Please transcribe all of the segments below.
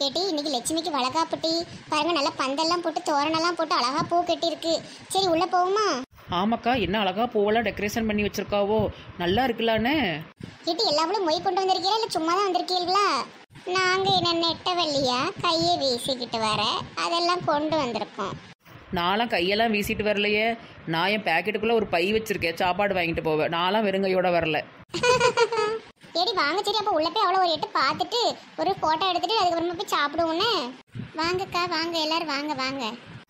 கேட்டி இன்னைக்கு லட்சுமிக்கு வளகாப்புட்டி பாருங்க நல்லா பந்தெல்லாம் போட்டு தோரணெல்லாம் போட்டு அழகா பூ கட்டியிருக்கு சரி உள்ள போகுமா ஆமாக்கா என்ன அழகா பூவெல்லாம் டெக்கரேஷன் பண்ணி வச்சிருக்காவோ நல்லா இருக்குல்லானே கேட்டி எல்லாவளும் மொய் கொண்டு வந்திருக்கீங்களா இல்ல சும்மா தான் வந்திருக்கீங்களா நாங்க என்ன நெட்டவள்ளியா கையை வீசிக்கிட்டு வர அதெல்லாம் கொண்டு வந்திருக்கோம் நான்லாம் கையெல்லாம் வீசிட்டு வரலையே நான் என் பேக்கெட்டுக்குள்ளே ஒரு பை வச்சிருக்கேன் சாப்பாடு வாங்கிட்டு போவேன் நான்லாம் வெறுங்கையோட வரல ஏடி வாங்க சரி அப்போ உள்ள போய் அவ்வளோ ஒரு எட்டு பார்த்துட்டு ஒரு ஃபோட்டோ எடுத்துட்டு அதுக்கப்புறமா போய் சாப்பிடுவோன்னு வாங்கக்கா வாங்க எல்லாரும் வாங்க வாங்க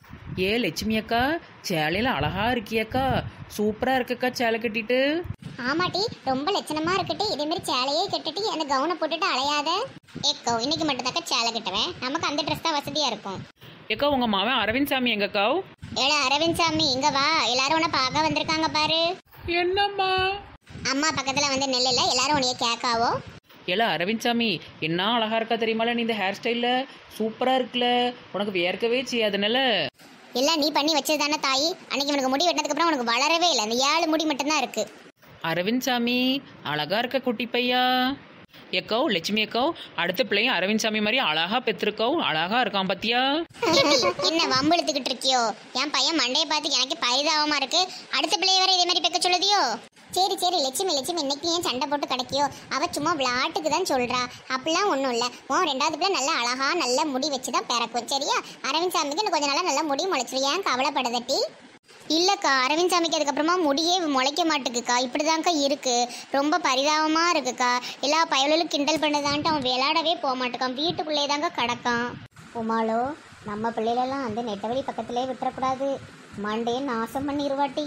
ஏ லட்சுமி அக்கா சேலையில அழகா இருக்கியக்கா சூப்பரா இருக்குக்கா சேலை கட்டிட்டு ஆமாட்டி ரொம்ப லட்சணமா இருக்கட்டி இதே மாதிரி சேலையே கட்டிட்டு அந்த கவுனை போட்டுட்டு அலையாத ஏக்கோ இன்னைக்கு மட்டும் தாக்க சேலை கட்டுவேன் நமக்கு அந்த ட்ரெஸ் தான் வசதியா இருக்கும் ஏக்கா உங்க மாவன் அரவிந்த் சாமி எங்கக்கா ஏடா அரவிந்த் சாமி இங்க வா எல்லாரும் உன்னை பார்க்க வந்திருக்காங்க பாரு என்னம்மா அம்மா பக்கத்துல வந்து நெல்லுல எல்லாரும் உன்னைய கேட்காவோ ஏல அரவிந்த் சாமி என்ன அழகா இருக்கா தெரியுமால நீ இந்த ஹேர் ஸ்டைல்ல சூப்பரா இருக்குல்ல உனக்கு வேர்க்கவே செய்யாதுனால எல்லாம் நீ பண்ணி வச்சது தானே தாயி அன்னைக்கு உனக்கு முடி வெட்டினதுக்கு அப்புறம் உனக்கு வளரவே இல்லை அந்த ஏழு முடி மட்டும்தான் இருக்கு அரவிந்த் சாமி அழகா இருக்க குட்டி பையா எக்கோ லட்சுமி எக்கோ அடுத்த பிள்ளையும் அரவிந்த் சாமி மாதிரி அழகா பெற்றிருக்கோ அழகா இருக்கான் பாத்தியா என்ன வம்பு இழுத்துக்கிட்டு இருக்கியோ என் பையன் மண்டையை பார்த்து எனக்கு பரிதாபமா இருக்கு அடுத்த பிள்ளைய வரை இதே மாதிரி பெக்க சொல்லுதியோ சரி சரி லட்சுமி லட்சுமி இன்னைக்கு ஏன் சண்டை போட்டு கிடைக்கியோ அவ சும்மா விளையாட்டுக்கு தான் சொல்றா அப்படிலாம் ஒன்றும் இல்லை உன் ரெண்டாவது பிள்ளை நல்ல அழகா நல்ல முடி வச்சு தான் பிறக்கும் சரியா அரவிந்த் சாமிக்கு இன்னும் கொஞ்ச நாளா நல்ல முடி முளைச்சிரு ஏன் கவலைப்படுதட்டி இல்லக்கா அரவிந்த் சாமிக்கு அதுக்கப்புறமா முடியே முளைக்க மாட்டுக்குக்கா இப்படிதான்க்கா இருக்கு ரொம்ப பரிதாபமா இருக்குக்கா எல்லா பயலுகளும் கிண்டல் பண்ணதான்ட்டு அவன் விளையாடவே போக மாட்டேக்கான் வீட்டுக்குள்ளே தாங்க கிடக்கான் உமாளோ நம்ம பிள்ளைகளெல்லாம் அந்த நெட்டவழி பக்கத்திலே விட்டுறக்கூடாது மண்டையை நாசம் பண்ணிடுவாட்டி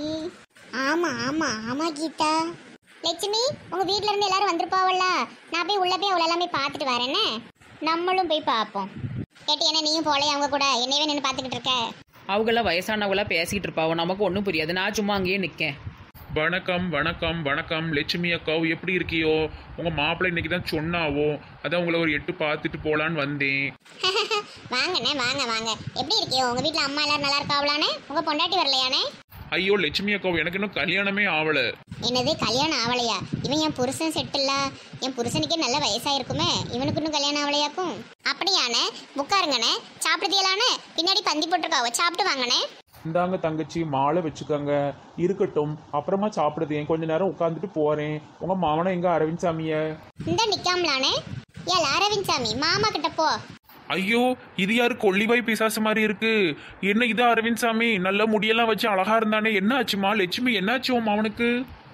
ஆமா ஆமா ஆமா கீதா லட்சுமி உங்க வீட்ல இருந்து எல்லாரும் வந்திருப்பாவல்ல நான் போய் உள்ள போய் அவளை எல்லாமே பார்த்துட்டு வரேனே நம்மளும் போய் பார்ப்போம் கேட்டு என்ன நீயும் போலே அவங்க கூட என்னையவே நின்று பார்த்துக்கிட்டு இருக்க அவங்களாம் வயசானவங்களா பேசிக்கிட்டு இருப்பாவோ நமக்கு ஒன்றும் புரியாது நான் சும்மா அங்கேயே நிற்கேன் வணக்கம் வணக்கம் வணக்கம் லட்சுமி அக்காவு எப்படி இருக்கியோ உங்க மாப்பிள்ளை இன்னைக்கு தான் சொன்னாவோ அதான் உங்களை ஒரு எட்டு பார்த்துட்டு போலான்னு வந்தேன் வாங்கண்ணே வாங்க வாங்க எப்படி இருக்கியோ உங்க வீட்ல அம்மா எல்லாரும் நல்லா இருக்காவளானே உங்க பொண்டாட்டி வரலையானே ஐயோ லட்சுமி அக்காவு எனக்கு இன்னும் கல்யாணமே ஆவல என்னது கல்யாணம் ஆவலையா இவன் என் புருஷன் செட்டில்ல என் புருஷனுக்கே நல்ல வயசாயிருக்குமே இவனுக்கு இன்னும் கல்யாணம் ஆவலையாக்கும் அப்படியானே உட்காருங்கண்ணே சாப்பிடுதியலானே பின்னாடி பந்தி போட்டிருக்காவோ சாப்பிட்டு வாங்கண்ணே இந்தாங்க தங்கச்சி மாலை வச்சுக்கோங்க இருக்கட்டும் அப்புறமா சாப்பிடுதேன் கொஞ்ச நேரம் உட்காந்துட்டு போறேன் உங்க மாமனை எங்க அரவிந்த் சாமிய இந்த நிக்காமலானே ஏல் அரவிந்த் சாமி மாமா கிட்ட போ ஐயோ இது யாரு கொல்லிவாய் பிசாசு மாதிரி இருக்கு என்ன இது அரவிந்த் சாமி நல்ல முடியெல்லாம் வச்சு அழகா இருந்தானே என்ன ஆச்சுமா லட்சுமி என்னாச்சு உன் மாவனுக்கு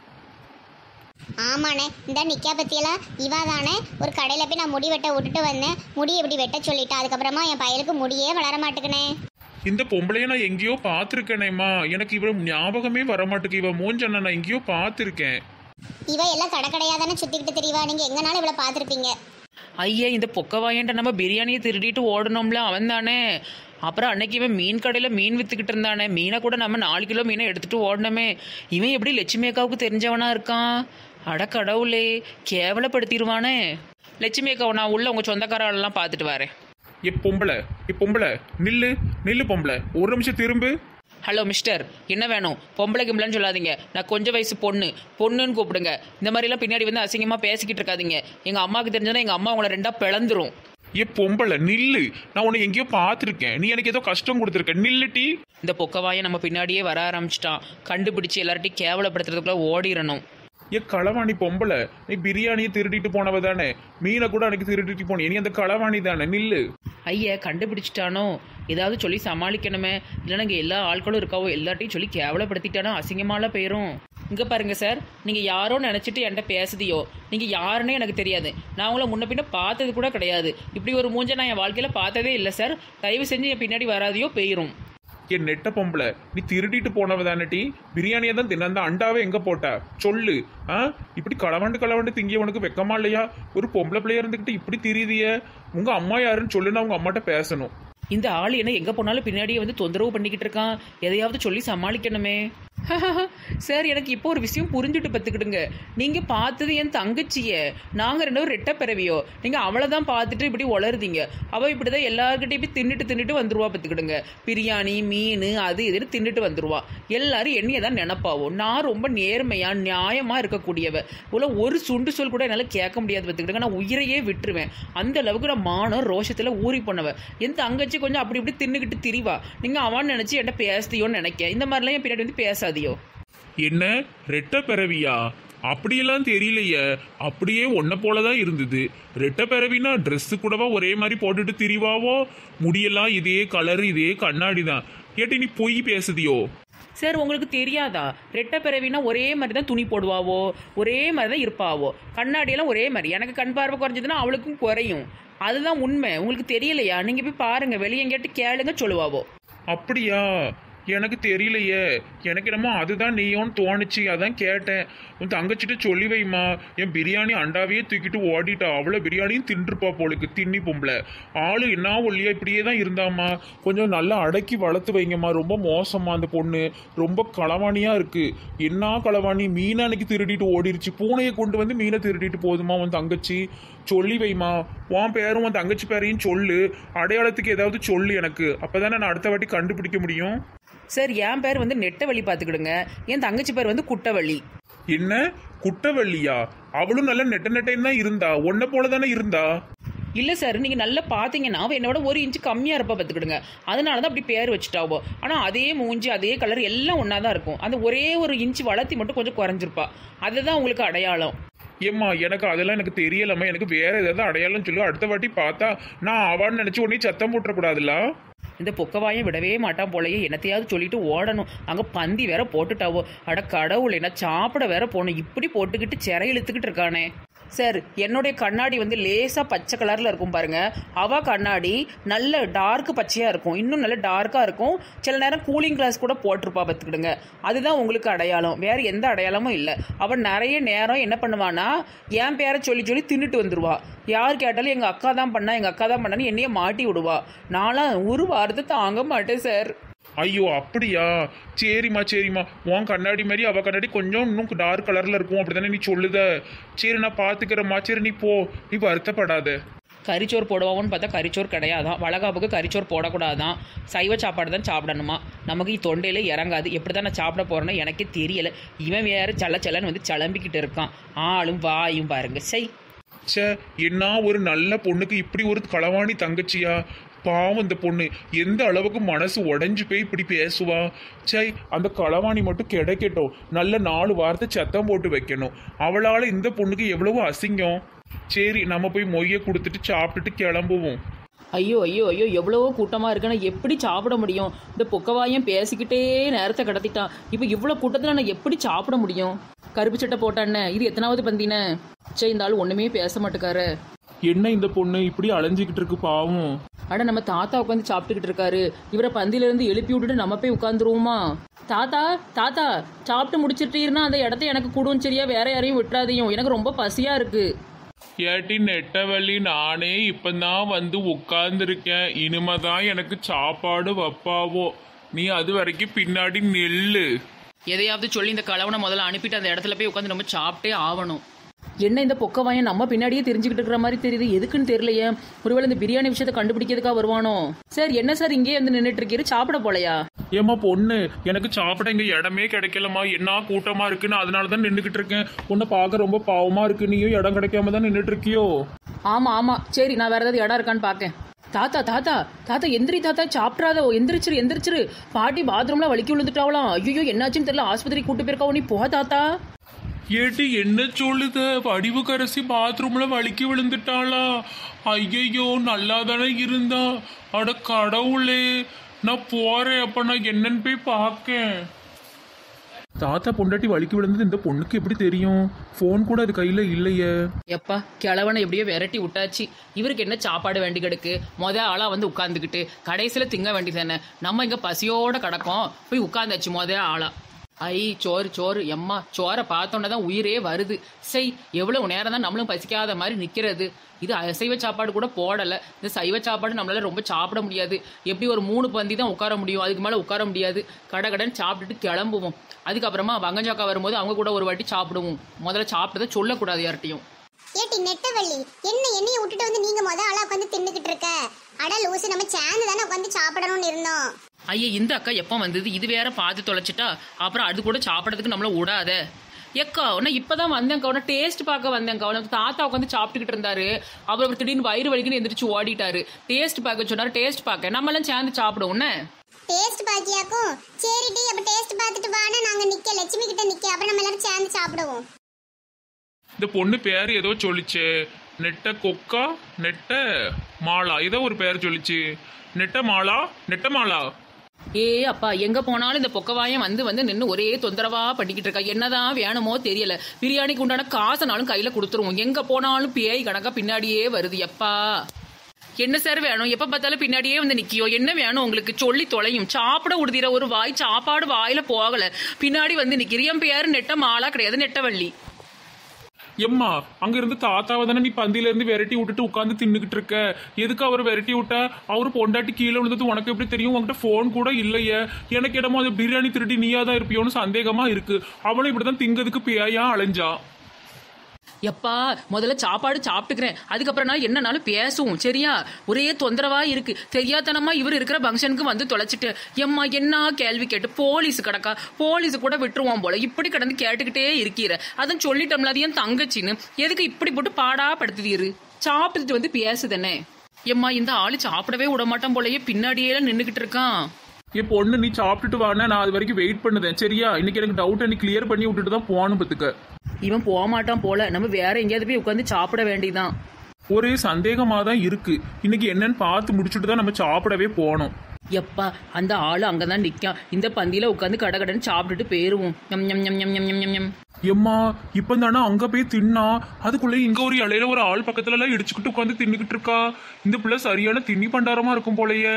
ஆமாண்ணே இந்த நிக்கா பத்தியெல்லாம் இவா தானே ஒரு கடையில போய் நான் முடி வெட்ட விட்டுட்டு வந்தேன் முடி எப்படி வெட்ட சொல்லிட்டா அதுக்கப்புறமா என் பையலுக்கு முடியே வளர மாட்டேங்குனே இந்த பொம்பளைய நான் எங்கேயோ பார்த்துருக்கேனேம்மா எனக்கு இவ ஞாபகமே வர மாட்டேங்குது இவ மூஞ்சண்ண நான் எங்கேயோ பார்த்துருக்கேன் இவ எல்லாம் கடை கடையா தானே சுத்திக்கிட்டு தெரியவா நீங்க எங்கனாலும் இவ்வளவு பார்த்திருப்பீங்க ஐயா இந்த பொக்கவாயன்ட்ட நம்ம பிரியாணியை திருடிட்டு ஓடணும்ல அவன் தானே அப்புறம் அன்னைக்கு இவன் மீன் கடையில் மீன் வித்துக்கிட்டு இருந்தானே மீனை கூட நம்ம நாலு கிலோ மீனை எடுத்துட்டு ஓடணுமே இவன் எப்படி லட்சுமி அக்காவுக்கு தெரிஞ்சவனா இருக்கான் அட கடவுளே கேவலப்படுத்திடுவானே லட்சுமி அக்காவை நான் உள்ள உங்க சொந்தக்காரெல்லாம் பார்த்துட்டு வரேன் ஏ பொம்பளை ஏ பொம்பளை நில்லு நில்லு பொம்பளை ஒரு நிமிஷம் திரும்பு ஹலோ மிஸ்டர் என்ன வேணும் பொம்பளை கிம்பளைன்னு சொல்லாதீங்க நான் கொஞ்சம் வயசு பொண்ணு பொண்ணுன்னு கூப்பிடுங்க இந்த மாதிரிலாம் பின்னாடி வந்து அசிங்கமாக பேசிக்கிட்டு இருக்காதீங்க எங்கள் அம்மாவுக்கு தெரிஞ்சதுன்னா எங்கள் அம்மா உங்களை ரெண்டாக பிளந்துரும் ஏ பொம்பளை நில்லு நான் உன்னை எங்கேயோ பார்த்துருக்கேன் நீ எனக்கு ஏதோ கஷ்டம் கொடுத்துருக்க நில்லுட்டி இந்த பொக்கவாயை நம்ம பின்னாடியே வர ஆரம்பிச்சிட்டான் கண்டுபிடிச்சு எல்லார்ட்டையும் கேவலப்படுத்துறதுக்குள்ள ஓடிடணும் ஏ களவாணி பொம்பளை நீ பிரியாணியை திருடிட்டு போனவ தானே மீனை கூட அன்னைக்கு திருடிட்டு போனே நீ அந்த களவாணி தானே நில்லு ஐயா கண்டுபிடிச்சிட்டானோ ஏதாவது சொல்லி சமாளிக்கணுமே இல்லைன்னா இங்கே எல்லா ஆட்களும் இருக்காவோ எல்லார்ட்டையும் சொல்லி கேவலப்படுத்திட்டானோ அசிங்கமால போயிரும் இங்கே பாருங்க சார் நீங்கள் யாரோ நினச்சிட்டு என்கிட்ட பேசுதியோ நீங்கள் யாருன்னே எனக்கு தெரியாது நான் உங்களை முன்ன பின்ன பார்த்தது கூட கிடையாது இப்படி ஒரு மூஞ்ச நான் என் வாழ்க்கையில் பார்த்ததே இல்லை சார் தயவு செஞ்சு என் பின்னாடி வராதையோ போயிரும் என் நெட்ட பொம்பளை நீ திருடிட்டு போனவ தானட்டி பிரியாணியை தான் தின்ன அந்த அண்டாவை எங்க போட்ட சொல்லு ஆ இப்படி களவாண்டு களவாண்டு திங்கிய உனக்கு வெக்கமா இல்லையா ஒரு பொம்பளை பிள்ளையா இருந்துக்கிட்டு இப்படி திரியுதிய உங்க அம்மா யாருன்னு சொல்லுன்னு அவங்க அம்மாட்ட பேசணும் இந்த ஆள் என்ன எங்கே போனாலும் பின்னாடியே வந்து தொந்தரவு பண்ணிக்கிட்டு இருக்கான் எதையாவது சொல்லி சமாளிக்கணுமே சார் எனக்கு இப்போ ஒரு விஷயம் புரிஞ்சுட்டு பத்துக்கிடுங்க நீங்கள் பார்த்தது என் தங்கச்சிய நாங்கள் ரெண்டும் ரெட்டை பிறவியோ நீங்கள் அவளை தான் பார்த்துட்டு இப்படி உளருதீங்க அவள் இப்படி தான் எல்லாருக்கிட்டையும் போய் தின்னுட்டு தின்னுட்டு வந்துருவா பத்துக்கிடுங்க பிரியாணி மீன் அது இதுன்னு தின்னுட்டு வந்துருவா எல்லாரும் என்னைய தான் நினப்பாவோ நான் ரொம்ப நேர்மையாக நியாயமாக இருக்கக்கூடியவ இவ்வளோ ஒரு சுண்டு சொல் கூட என்னால் கேட்க முடியாது பார்த்துக்கிடுங்க நான் உயிரையே விட்டுருவேன் அந்த அளவுக்கு நான் மானம் ரோஷத்தில் ஊறி போனவ என் தங்கச்சி கொஞ்சம் அப்படி இப்படி தின்னுக்கிட்டு திரிவா நீங்கள் அவன் நினச்சி என்கிட்ட பேசுதியோன்னு நினைக்க இந்த மாதிரிலாம் என் பின்னாடி வந்து பேசாதியோ என்ன ரெட்டை பிறவியா அப்படியெல்லாம் தெரியலையே அப்படியே ஒன்ன போலதான் இருந்தது ரெட்டை பிறவினா Dress கூடவா ஒரே மாதிரி போட்டுட்டு திரிவாவோ முடியெல்லாம் இதே கலர் இதே கண்ணாடி தான் கேட்டு நீ பொய் பேசுதியோ சார் உங்களுக்கு தெரியாதா ரெட்டை பிறவினா ஒரே மாதிரி தான் துணி போடுவாவோ ஒரே மாதிரி தான் இருப்பாவோ கண்ணாடியெல்லாம் ஒரே மாதிரி எனக்கு கண் பார்வை குறைஞ்சதுன்னா அவளுக்கும் குறையும் அதுதான் உண்மை உங்களுக்கு தெரியலையா நீங்கள் போய் பாருங்க வெளியே எங்கேட்டு கேளுங்க சொல்லுவாவோ அப்படியா எனக்கு தெரியலையே எனக்கு என்னமோ அதுதான் நீயோன்னு தோணுச்சு அதான் கேட்டேன் உன் தங்கச்சிட்ட சொல்லி வைமா என் பிரியாணி அண்டாவையே தூக்கிட்டு ஓடிட்டா அவ்வளோ பிரியாணியும் தின்றுப்பா போலுக்கு தின்னி பொம்பளை ஆளு என்ன ஒல்லியா இப்படியே தான் இருந்தாம்மா கொஞ்சம் நல்லா அடக்கி வளர்த்து வைங்கம்மா ரொம்ப மோசமா அந்த பொண்ணு ரொம்ப களவாணியா இருக்கு என்ன களவாணி மீனை அன்னைக்கு திருடிட்டு ஓடிருச்சு பூனையை கொண்டு வந்து மீனை திருடிட்டு போதுமா உன் தங்கச்சி சொல்லி வைமா உன் பேரும் உன் தங்கச்சி பேரையும் சொல்லு அடையாளத்துக்கு ஏதாவது சொல்லு எனக்கு அப்பதானே நான் அடுத்த வாட்டி கண்டுபிடிக்க முடியும் சார் என் பேர் வந்து நெட்ட வழி பார்த்துக்கிடுங்க என் தங்கச்சி பேர் வந்து குட்டவள்ளி என்ன குட்டவள்ளியா அவளும் நல்ல நெட்ட நெட்டைன்னு தான் இருந்தா உன்னை போல தானே இருந்தா இல்லை சார் நீங்கள் நல்லா பார்த்தீங்கன்னா அவள் என்னோட ஒரு இன்ச்சு கம்மியாக இருப்பா பார்த்துக்கிடுங்க அதனால தான் அப்படி பேர் வச்சுட்டாவோ ஆனால் அதே மூஞ்சி அதே கலர் எல்லாம் ஒன்றா தான் இருக்கும் அந்த ஒரே ஒரு இன்ச்சு வளர்த்தி மட்டும் கொஞ்சம் குறைஞ்சிருப்பா அதுதான் உங்களுக்கு அடையாளம் ஏம்மா எனக்கு அதெல்லாம் எனக்கு தெரியலம்மா எனக்கு வேற ஏதாவது அடையாளம் சொல்லி அடுத்த வாட்டி பார்த்தா நான் அவான்னு நினைச்சு உடனே சத்தம் போட்டுறக்கூடாதுல்ல இந்த பொக்கவாயம் விடவே மாட்டான் போலயே என்னத்தையாவது சொல்லிட்டு ஓடணும் அங்கே பந்தி வேற போட்டுட்டாவோ அட கடவுள் என்ன சாப்பிட வேற போகணும் இப்படி போட்டுக்கிட்டு சிறை இழுத்துக்கிட்டு இருக்கானே சார் என்னுடைய கண்ணாடி வந்து லேசாக பச்சை கலரில் இருக்கும் பாருங்க அவ கண்ணாடி நல்ல டார்க் பச்சையாக இருக்கும் இன்னும் நல்ல டார்க்காக இருக்கும் சில நேரம் கூலிங் கிளாஸ் கூட போட்டிருப்பா பார்த்துக்கிடுங்க அதுதான் உங்களுக்கு அடையாளம் வேற எந்த அடையாளமும் இல்லை அவன் நிறைய நேரம் என்ன பண்ணுவானா என் பேரை சொல்லி சொல்லி தின்னுட்டு வந்துருவா யார் கேட்டாலும் எங்கள் அக்கா தான் பண்ணா எங்கள் அக்கா தான் பண்ணான்னு என்னைய மாட்டி விடுவா நான்லாம் ஒரு வாரத்தை தாங்க மாட்டேன் சார் ஐயோ அப்படியா சரிம்மா சரிம்மா உன் கண்ணாடி மாதிரி அவ கண்ணாடி கொஞ்சம் இன்னும் டார்க் கலர்ல இருக்கும் அப்படிதானே நீ சொல்லுத சரி நான் பாத்துக்கிறேம்மா சரி நீ போ நீ வருத்தப்படாத கறிச்சோறு போடுவாங்கன்னு பார்த்தா கறிச்சோறு கிடையாதான் வளகாப்புக்கு கறிச்சோறு போடக்கூடாதான் சைவ சாப்பாடு தான் சாப்பிடணுமா நமக்கு தொண்டையில் இறங்காது எப்படி தான் நான் சாப்பிட போகிறேன்னு எனக்கே தெரியல இவன் வேற சல சலன்னு வந்து சலம்பிக்கிட்டு இருக்கான் ஆளும் வாயும் பாருங்க சை ச்சே என்ன ஒரு நல்ல பொண்ணுக்கு இப்படி ஒரு களவாணி தங்கச்சியா பாவம் இந்த பொண்ணு எந்த அளவுக்கு மனசு உடைஞ்சு போய் இப்படி பேசுவா சை அந்த களவாணி மட்டும் கிடைக்கட்டும் நல்ல நாலு வார்த்தை சத்தம் போட்டு வைக்கணும் அவளால இந்த பொண்ணுக்கு எவ்வளவு அசிங்கம் சரி நம்ம போய் மொய்ய கொடுத்துட்டு சாப்பிட்டுட்டு கிளம்புவோம் ஐயோ ஐயோ ஐயோ எவ்வளவோ கூட்டமாக இருக்குன்னா எப்படி சாப்பிட முடியும் இந்த பொக்கவாயம் பேசிக்கிட்டே நேரத்தை கடத்திட்டான் இப்போ இவ்வளோ கூட்டத்தில் நான் எப்படி சாப்பிட முடியும் கருப்பு சட்டை போட்டானே இது எத்தனாவது பந்தினே சரி இந்த ஆள் ஒன்றுமே பேச மாட்டேக்காரு என்ன இந்த பொண்ணு இப்படி அலைஞ்சிக்கிட்டு இருக்கு பாவம் அட நம்ம தாத்தா உட்காந்து சாப்பிட்டுக்கிட்டு இருக்காரு இவரை பந்தியில இருந்து எழுப்பி விட்டுட்டு நம்ம போய் உட்காந்துருவோமா தாத்தா தாத்தா சாப்பிட்டு முடிச்சிட்டீர்னா அந்த இடத்த எனக்கு கூடும் சரியா வேற யாரையும் விட்டுறாதையும் எனக்கு ரொம்ப பசியா இருக்கு ஏட்டி நெட்டவள்ளி நானே இப்பதான் வந்து உட்கார்ந்துருக்கேன் இனிமேதான் எனக்கு சாப்பாடு வைப்பாவோ நீ அது வரைக்கும் பின்னாடி நெல்லு எதையாவது சொல்லி இந்த கலவனை முதல்ல அனுப்பிட்டு அந்த இடத்துல போய் உட்காந்து நம்ம சாப்பிட்டே ஆகணும் என்ன இந்த பொக்கவாயன் நம்ம பின்னாடியே தெரிஞ்சுக்கிட்டு இருக்கிற மாதிரி தெரியுது எதுக்குன்னு தெரியலையே ஒருவேளை இந்த பிரியாணி விஷயத்தை கண்டுபிடிக்கிறதுக்காக வருவானோ சார் என்ன சார் இங்கேயே வந்து நின்றுட்டு இருக்கீரு சாப்பிட போலையா ஏம்மா பொண்ணு எனக்கு சாப்பிட இங்க இடமே கிடைக்கலம்மா என்ன கூட்டமா இருக்குன்னு அதனால தான் நின்றுகிட்டு இருக்கேன் உன்னை பார்க்க ரொம்ப பாவமா இருக்கு நீயும் இடம் கிடைக்காம தான் நின்றுட்டு இருக்கியோ ஆமா ஆமா சரி நான் வேற ஏதாவது இடம் இருக்கான்னு பார்க்கேன் தாத்தா தாத்தா தாத்தா எந்திரி தாத்தா சாப்பிட்றாதோ எந்திரிச்சிரு எந்திரிச்சிரு பாட்டி பாத்ரூம்ல வலிக்கி விழுந்துட்டாவலாம் ஐயோ என்னாச்சுன்னு தெரியல ஆஸ்பத்திரி கூட்டு போயிருக்காவோ நீ போ தாத்தா ஏட்டி என்ன சொல்லுத வடிவு கரசி பாத்ரூம்ல வலிக்கி விழுந்துட்டாளா ஐயையோ நல்லா தானே இருந்தா அட கடவுளே நான் போறேன் அப்ப நான் என்னன்னு போய் பார்க்கேன் தாத்தா பொண்டாட்டி வலிக்கு விழுந்தது இந்த பொண்ணுக்கு எப்படி தெரியும் ஃபோன் கூட அது கையில இல்லையே எப்பா கிழவனை எப்படியோ விரட்டி விட்டாச்சு இவருக்கு என்ன சாப்பாடு வேண்டி கிடக்கு மொத ஆளா வந்து உட்காந்துக்கிட்டு கடைசியில திங்க வேண்டியதானே நம்ம இங்க பசியோட கிடக்கோம் போய் உட்காந்தாச்சு மொத ஆளா ஐ சோறு சோறு எம்மா சோறை பார்த்தோன்னே தான் உயிரே வருது செய் எவ்வளவு நேரம் தான் நம்மளும் பசிக்காத மாதிரி நிற்கிறது இது அசைவ சாப்பாடு கூட போடலை இந்த சைவ சாப்பாடு நம்மளால ரொம்ப சாப்பிட முடியாது எப்படி ஒரு மூணு பந்தி தான் உட்கார முடியும் அதுக்கு மேலே உட்கார முடியாது கடை கடன் சாப்பிட்டுட்டு கிளம்புவோம் அதுக்கப்புறமா வங்கஞ்சாக்கா வரும்போது அவங்க கூட ஒரு வாட்டி சாப்பிடுவோம் முதல்ல சாப்பிட்டதை சொல்லக்கூடாது யார்ட்டையும் ஏட்டி நெட்டவள்ளி என்ன என்னைய விட்டுட்டு வந்து நீங்க முத ஆளா உட்காந்து தின்னுக்கிட்டு இருக்க அட லூசு நம்ம சேர்ந்து தானே உட்காந்து சாப்பிடணும்னு இருந்தோம் ஐயா இந்த அக்கா எப்போ வந்தது இது வேற பார்த்து தொலைச்சிட்டா அப்புறம் அது கூட சாப்பிட்றதுக்கு நம்மள விடாத எக்கா நான் இப்பதான் வந்தேன்க்கா உன டேஸ்ட் பார்க்க வந்தேன்க்கா உனக்கு தாத்தா உட்காந்து சாப்பிட்டுக்கிட்டு இருந்தாரு அப்புறம் திடீர்னு வயிறு வலிக்குன்னு எந்திரிச்சு ஓடிட்டாரு டேஸ்ட் பார்க்க சொன்னாரு டேஸ்ட் பார்க்க நம்ம எல்லாம் சேர்ந்து சாப்பிடுவோம் என்ன? டேஸ்ட் பாக்கியாக்கும் சரிடி அப்ப டேஸ்ட் பார்த்துட்டு வானா நாங்க நிக்க லட்சுமி கிட்ட நிக்க அப்புறம் நம்ம எல்லாரும் சேர்ந்து சாப்பிடுவோம் இந்த பொண்ணு பேர் ஏதோ சொல்லிச்சே நெட்ட கொக்கா நெட்ட மாலா ஏதோ ஒரு பேர் சொல்லிச்சு நெட்ட மாலா நெட்ட மாலா ஏ அப்பா எங்க போனாலும் இந்த பொக்கவாயம் வந்து வந்து நின்று ஒரே தொந்தரவா பண்ணிக்கிட்டு இருக்கா என்னதான் வேணுமோ தெரியல பிரியாணிக்கு உண்டான காசனாலும் கையில கொடுத்துருவோம் எங்க போனாலும் பேய் கணக்கா பின்னாடியே வருது எப்பா என்ன சார் வேணும் எப்ப பார்த்தாலும் பின்னாடியே வந்து நிக்கியோ என்ன வேணும் உங்களுக்கு சொல்லி தொலையும் சாப்பிட உடுதிர ஒரு வாய் சாப்பாடு வாயில போகல பின்னாடி வந்து நிக்கிறி என் பேர் நெட்ட மாலா கிடையாது நெட்டவள்ளி எம்மா அங்க இருந்து தாத்தாவை தானே நீ பந்தியில இருந்து விரட்டி விட்டுட்டு உட்காந்து தின்னுக்கிட்டு இருக்க எதுக்கு அவர் விரட்டி விட்டா அவரு பொண்டாட்டி கீழே விழுந்தது உனக்கு எப்படி தெரியும் உன்கிட்ட ஃபோன் கூட இல்லையே எனக்கு இடமோ அது பிரியாணி திருடி நீயா தான் இருப்பியோன்னு சந்தேகமா இருக்கு அவளும் இப்படிதான் திங்கிறதுக்கு பேயா அலைஞ்சா எப்பா முதல்ல சாப்பாடு சாப்பிட்டுக்கிறேன் அதுக்கப்புறம் நான் என்னனாலும் பேசுவோம் சரியா ஒரே தொந்தரவா இருக்கு தெரியாதனமா இவர் இருக்கிற ஃபங்க்ஷனுக்கு வந்து தொலைச்சிட்டு எம்மா என்ன கேள்வி கேட்டு போலீஸ் கிடக்கா போலீஸ் கூட விட்டுருவான் போல இப்படி கிடந்து கேட்டுக்கிட்டே இருக்கிற அதான் சொல்லிட்டோம்ல அது என் தங்கச்சின்னு எதுக்கு இப்படி போட்டு பாடா படுத்துதீரு சாப்பிட்டுட்டு வந்து பேசுதானே எம்மா இந்த ஆளு சாப்பிடவே விட மாட்டான் போலயே பின்னாடியே நின்னுகிட்டு இருக்கான் என் பொண்ணு நீ சாப்பிட்டுட்டு வானா நான் அது வரைக்கும் வெயிட் பண்ணுதேன் சரியா இன்னைக்கு எனக்கு டவுட் நீ கிளியர் பண்ணி விட்டுட்டு தான் போகணும் பத்துக்க இவன் போக மாட்டான் போல நம்ம வேற எங்கேயாவது போய் உட்காந்து சாப்பிட வேண்டியதான் ஒரே சந்தேகமா தான் இருக்கு இன்னைக்கு என்னன்னு பார்த்து முடிச்சுட்டு தான் நம்ம சாப்பிடவே போனோம் எப்பா அந்த ஆளு அங்கதான் நிக்கான் இந்த பந்தியில உட்காந்து கடை கடன் சாப்பிட்டுட்டு போயிருவோம் ஞம் ஞம் ஞம் ஞம் ஞம் ஞம் ஞம் ஞம் எம்மா இப்ப தானே அங்க போய் தின்னா அதுக்குள்ள இங்க ஒரு இலையில ஒரு ஆள் பக்கத்துல எல்லாம் இடிச்சுக்கிட்டு உட்காந்து தின்னுக்கிட்டு இருக்கா இந்த பிள்ளை சரியான தின்னி பண்டாரமா இருக்கும் போலயே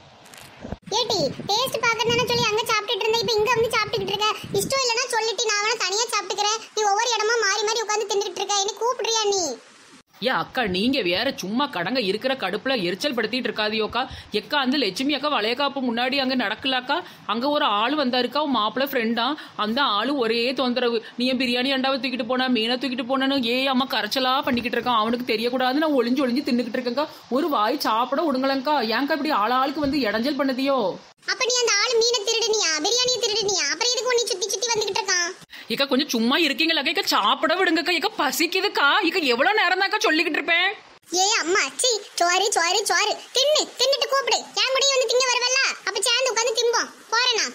ஏட்டி டேஸ்ட் பார்க்கணும்னு சொல்லி அங்க சாப்பிட்டுட்டு இருந்தேன் இப்போ இங்க வந்து சாப்பிட்டுக்கிட்டு இருக்க இஷ்டம் இல்லைன்னா சொல்லிட்டு நான் வேணா தனியா சாப்பிட்டுக்கிறேன் நீ ஒவ்வொரு இடமா மாறி மாறி உட்காந்து தின்னுக்கிட்டு இருக்க என்ன கூப்பிடுறியா நீ ஏ அக்கா நீங்க வேற சும்மா கடங்க இருக்கிற கடுப்புல எரிச்சல் படுத்திட்டு இருக்காதியோக்கா எக்கா அந்த லட்சுமி அக்கா வளையக்காப்பு முன்னாடி அங்க நடக்கலாக்கா அங்க ஒரு ஆள் வந்தாருக்கா அவன் மாப்பிள்ள ஃப்ரெண்டா அந்த ஆளு ஒரே தொந்தரவு நீ என் பிரியாணி அண்டாவை தூக்கிட்டு போனா மீனை தூக்கிட்டு போனனு ஏ அம்மா கரைச்சலா பண்ணிக்கிட்டு இருக்கான் அவனுக்கு தெரியக்கூடாது நான் ஒளிஞ்சு ஒளிஞ்சு தின்னுக்கிட்டு இருக்கேன்க்கா ஒரு வாய் சாப்பிட விடுங்களேங்க்கா ஏன்க்கா இப்படி ஆள் ஆளுக்கு வந்து இடைஞ்சல் பண்ணுதியோ அப்ப நீ அந்த ஆளு மீனை திருடுனியா பிரியாணியை திருடுனியா அப்புறம் எதுக்கு நீ சுத்தி சுத்தி வந்துகிட்டு இருக்கான் இக்கா கொஞ்சம் சும்மா இருக்கீங்களா இக்கா சாப்பிட விடுங்கக்கா இக்கா பசிக்குதுக்கா இக்கா எவ்வளவு நேரம் தாக்கா சொல்லிக்கிட்டு இருப்பேன் ஏ அம்மா சி சோறு சோறு சோறு தின்னு தின்னுட்டு கூப்பிடு என் கூட வந்து திங்க வருவல்ல அப்ப சேர்ந்து உட்காந்து திம்போம் போறேனா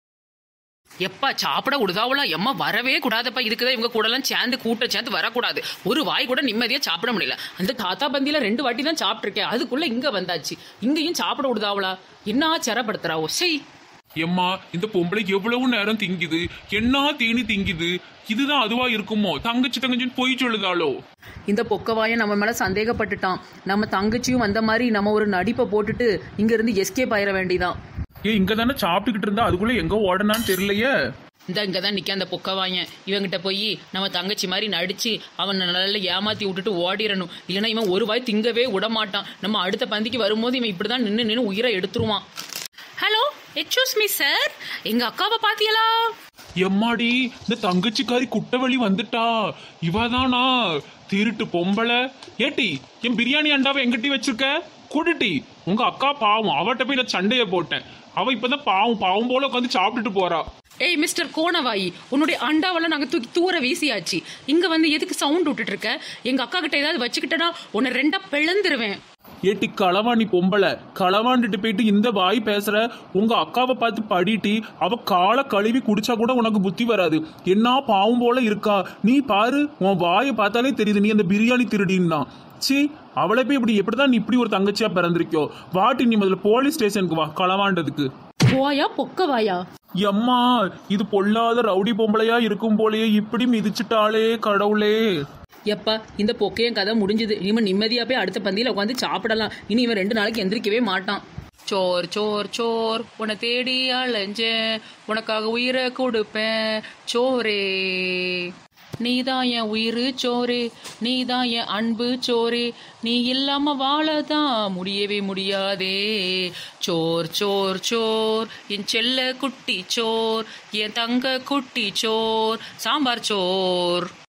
எப்பா சாப்பிட விடுதாவளா எம்மா வரவே கூடாதப்பா இதுக்குதான் இவங்க கூட எல்லாம் சேர்ந்து கூட்ட சேர்ந்து வரக்கூடாது ஒரு வாய் கூட நிம்மதியா சாப்பிட முடியல அந்த தாத்தா பந்தியில ரெண்டு வாட்டி தான் சாப்பிட்டிருக்கேன் அதுக்குள்ள இங்க வந்தாச்சு இங்கேயும் சாப்பிட விடுதாவளா என்ன செரப்படுத்துறாவோ சரி எம்மா இந்த பொம்பளை எவ்வளவு நேரம் திங்குது என்ன தீனி திங்குது இதுதான் அதுவா இருக்குமோ தங்கச்சி தங்கச்சின்னு பொய் சொல்லுதாளோ இந்த பொக்கவாயம் நம்ம மேல சந்தேகப்பட்டுட்டான் நம்ம தங்கச்சியும் வந்த மாதிரி நம்ம ஒரு நடிப்பை போட்டுட்டு இங்க இருந்து எஸ்கேப் ஆயிட வேண்டியதான் ஏ இங்க தானே சாப்பிட்டுக்கிட்டு இருந்தா அதுக்குள்ள எங்க ஓடனான்னு தெரியலையே இந்த இங்கே தான் நிற்க அந்த பொக்கவாயன் இவங்கிட்ட போய் நம்ம தங்கச்சி மாதிரி நடிச்சு அவன் நல்லா ஏமாத்தி விட்டுட்டு ஓடிடணும் இல்லைன்னா இவன் ஒரு வாய் திங்கவே விட மாட்டான் நம்ம அடுத்த பந்திக்கு வரும்போது இவன் இப்படி தான் நின்று நின்று உயிரை எடுத்துருவான் ஹலோ எக்ஸ்கூஸ் மீ சார் எங்க அக்காவை பாத்தியலா எம்மாடி இந்த தங்கச்சிக்காரி குட்டவழி வந்துட்டா இவதானா திருட்டு பொம்பளை ஏட்டி என் பிரியாணி அண்டாவை எங்கிட்டி வச்சிருக்க குடுட்டி உங்க அக்கா பாவம் அவட்ட போய் நான் சண்டைய போட்டேன் அவ இப்பதான் பாவம் பாவம் போல உட்காந்து சாப்பிட்டுட்டு போறா ஏய் மிஸ்டர் கோணவாயி உன்னுடைய அண்டாவெல்லாம் நாங்கள் தூக்கி தூர வீசியாச்சு இங்க வந்து எதுக்கு சவுண்ட் விட்டுட்டு இருக்க எங்க அக்கா கிட்ட ஏதாவது வச்சுக்கிட்டனா உன்னை ரெண்டா பிளந்துருவேன் ஏட்டி களவாணி பொம்பளை களவாண்டுட்டு போயிட்டு இந்த வாய் பேசுற உங்க அக்காவை பார்த்து படிட்டி அவ காலை கழுவி குடிச்சா கூட உனக்கு புத்தி வராது என்ன பாவம் போல இருக்கா நீ பாரு உன் வாயை பார்த்தாலே தெரியுது நீ அந்த பிரியாணி திருடின்னா சி அவளை போய் இப்படி எப்படிதான் நீ இப்படி ஒரு தங்கச்சியா பிறந்திருக்கியோ வாட்டி நீ முதல்ல போலீஸ் ஸ்டேஷனுக்கு வா களவாண்டதுக்கு போயா பொக்கவாயா எம்மா இது பொல்லாத ரவுடி பொம்பளையா இருக்கும் போலயே இப்படி மிதிச்சிட்டாளே கடவுளே எப்பா இந்த பொக்கையன் கதை முடிஞ்சது இனிமே நிம்மதியா போய் அடுத்த பந்தியில உட்காந்து சாப்பிடலாம் இனி இவன் ரெண்டு நாளைக்கு எந்திரிக்கவே மாட்டான் சோர் சோர் சோர் உன்னை தேடி அலைஞ்சேன் உனக்காக உயிரை கொடுப்பேன் சோரே நீதான் என் உயிர் சோரே நீதான் என் அன்பு சோரே நீ இல்லாம வாழதான் முடியவே முடியாதே சோர் சோர் சோர் என் செல்ல குட்டி சோர் என் தங்க குட்டி சோர் சாம்பார் சோர்